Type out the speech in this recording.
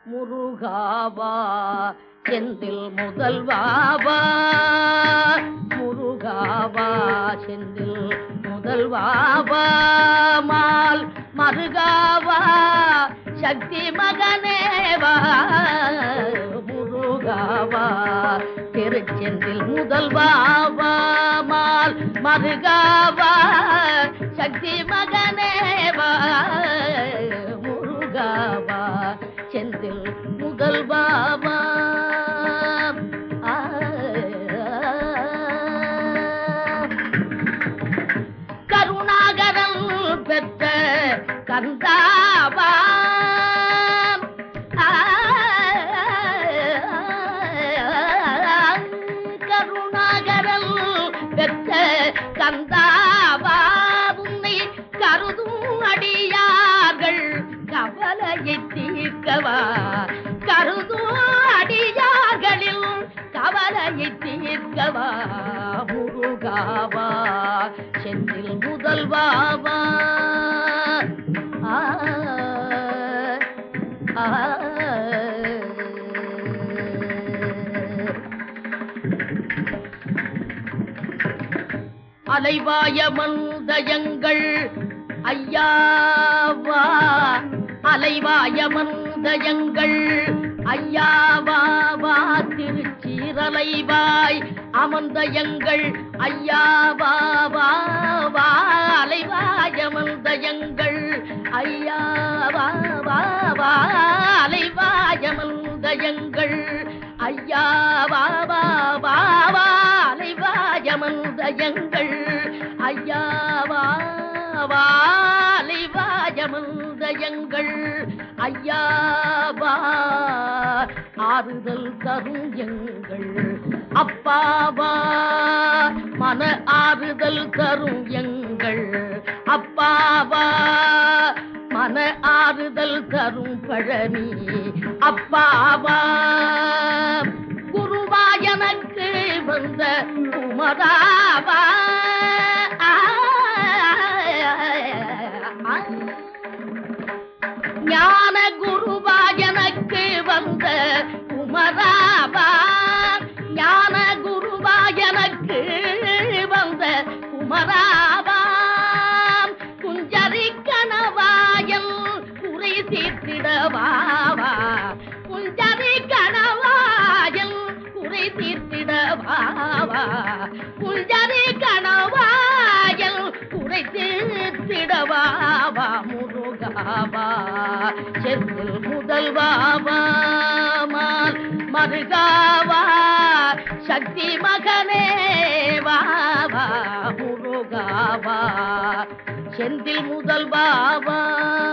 முருகாவா செந்தில் முதல்வாவா முருகாவா செந்தில் முதல்வாவா மால் மருகாவா சக்தி மகனேவா முருகாவா திருச்செந்தில் முதல்வாவா மால் மருகாவா சக்தி மகனேவா முருகாவா செந்தில் முதல்வாவா ஆ, கருணாகரன் பெற்ற கந்தாவா ஆ, கருணாகரன் பெற்ற கந்தாவா உன்னை கருதும் அடியார்கள் கவலையை தீர்க்கவா கருதும் அடியார்களில் கவலையை தீர்க்கவா முருகாவா செந்தில் முதல்வாவா ஆ, ஆ. அலைவாய மந்தயங்கள் ஐயாவா அலைவாய மந்தயங்கள் ஐயாவா திருச்சீரலைவாய் அமர்ந்தயங்கள் ஐயாவா அலைவாய மந்தயங்கள் ஐயாவா அலைவாய மந்தயங்கள் ஐயாவா அலைவாய மந்தயங்கள் ஐயாவா அலைவாய மந்தயங்கள் ஐயாவா ஆறுதல் தரும் எங்கள் அப்பாவா மன ஆறுதல் தரும் எங்கள் அப்பாவா மன ஆறுதல் தரும் பழனி அப்பாவா குருவா எனக்கு வந்த குமராவா ஞான குருவா எனக்கு வந்த குமராவா ஞான குருவா எனக்கு வந்த குமராவா குஞ்சரி கணவாயல் குறை தீர்த்திடவாவா குஞ்சரி கணவாயல் குறை தீர்த்திடவாவா குஞ்சரி கணவாயல் குறை தீர்த்திடவாவா முருகாவா செந்தில் முதல்வாவா மால் மருகாவா சக்தி மகனே வாவா முருகாவா செந்தில் முதல்வாவா